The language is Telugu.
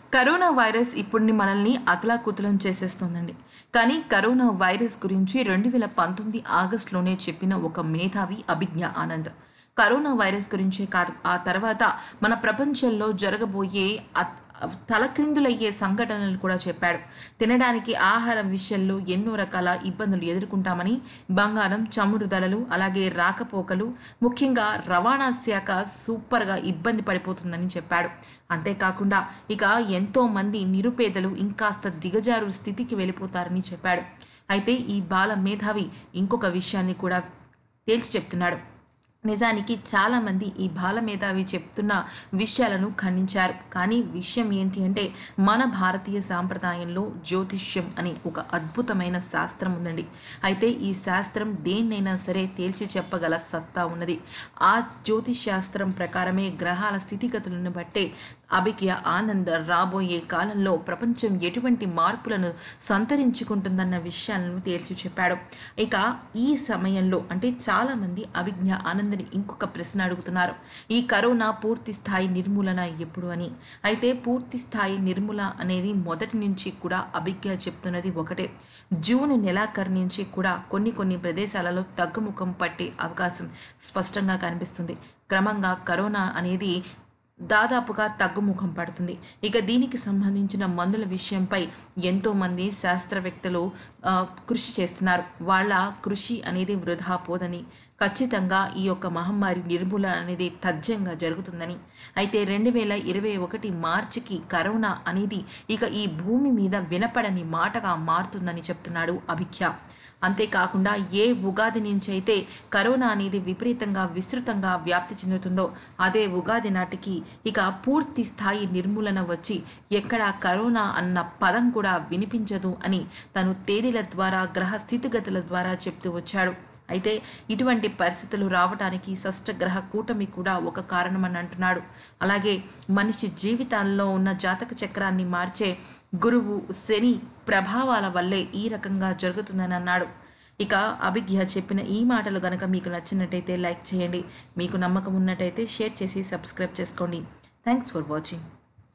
కరోనా వైరస్ ఇప్పుడు మనల్ని అతలాకుతలం చేసేస్తుందండి కానీ కరోనా వైరస్ గురించి రెండు వేల పంతొమ్మిది ఆగస్టులోనే చెప్పిన ఒక మేధావి అభిజ్ఞ ఆనంద్ కరోనా వైరస్ గురించే కాదు ఆ తర్వాత మన ప్రపంచంలో జరగబోయే అత్- తలక్రిందులయ్యే సంఘటనలు కూడా చెప్పాడు తినడానికి ఆహారం విషయంలో ఎన్నో రకాల ఇబ్బందులు ఎదుర్కొంటామని బంగారం చమురు ధరలు అలాగే రాకపోకలు ముఖ్యంగా రవాణా శాఖ సూపర్గా ఇబ్బంది పడిపోతుందని చెప్పాడు అంతేకాకుండా ఇక ఎంతో మంది నిరుపేదలు ఇంకాస్త దిగజారు స్థితికి వెళ్ళిపోతారని చెప్పాడు అయితే ఈ బాల మేధావి ఇంకొక విషయాన్ని కూడా తేల్చి చెప్తున్నాడు నిజానికి చాలామంది ఈ బాల మేధావి చెప్తున్న విషయాలను ఖండించారు కానీ విషయం ఏంటి అంటే మన భారతీయ సాంప్రదాయంలో జ్యోతిష్యం అనే ఒక అద్భుతమైన శాస్త్రం ఉందండి అయితే ఈ శాస్త్రం దేన్నైనా సరే తేల్చి చెప్పగల సత్తా ఉన్నది ఆ జ్యోతిష్ శాస్త్రం ప్రకారమే గ్రహాల స్థితిగతులను బట్టే అభిజ్ఞ ఆనంద్ రాబోయే కాలంలో ప్రపంచం ఎటువంటి మార్పులను సంతరించుకుంటుందన్న విషయాలను తేల్చి చెప్పాడు ఇక ఈ సమయంలో అంటే చాలామంది అభిజ్ఞ ఆనంద్ని ఇంకొక ప్రశ్న అడుగుతున్నారు ఈ కరోనా పూర్తి స్థాయి నిర్మూలన ఎప్పుడు అని అయితే పూర్తి స్థాయి నిర్మూల అనేది మొదటి నుంచి కూడా అభిజ్ఞ చెప్తున్నది ఒకటే జూన్ నెలాఖరు నుంచి కూడా కొన్ని కొన్ని ప్రదేశాలలో తగ్గుముఖం పట్టే అవకాశం స్పష్టంగా కనిపిస్తుంది క్రమంగా కరోనా అనేది దాదాపుగా తగ్గుముఖం పడుతుంది ఇక దీనికి సంబంధించిన మందుల విషయంపై ఎంతోమంది శాస్త్రవేత్తలు ఆ, కృషి చేస్తున్నారు వాళ్ళ కృషి అనేది వృధా పోదని ఖచ్చితంగా ఈ యొక్క మహమ్మారి నిర్మూలన అనేది తథ్యంగా జరుగుతుందని అయితే రెండు వేల ఇరవై ఒకటి మార్చికి కరోనా అనేది ఇక ఈ భూమి మీద వినపడని మాటగా మారుతుందని చెప్తున్నాడు అభిఖ్య అంతేకాకుండా ఏ ఉగాది నుంచి అయితే కరోనా అనేది విపరీతంగా విస్తృతంగా వ్యాప్తి చెందుతుందో అదే ఉగాది నాటికి ఇక పూర్తి స్థాయి నిర్మూలన వచ్చి ఎక్కడ కరోనా అన్న పదం కూడా వినిపించదు అని తను తేదీల ద్వారా గ్రహ స్థితిగతుల ద్వారా చెప్తూ వచ్చాడు అయితే ఇటువంటి పరిస్థితులు రావడానికి షష్టగ్రహ కూటమి కూడా ఒక కారణమని అంటున్నాడు అలాగే మనిషి జీవితాల్లో ఉన్న జాతక చక్రాన్ని మార్చే గురువు శని ప్రభావాల వల్లే ఈ రకంగా జరుగుతుందని అన్నాడు ఇక అభిజ్ఞ చెప్పిన ఈ మాటలు గనక మీకు నచ్చినట్టయితే లైక్ చేయండి మీకు నమ్మకం ఉన్నట్టయితే షేర్ చేసి సబ్స్క్రైబ్ చేసుకోండి థ్యాంక్స్ ఫర్ వాచింగ్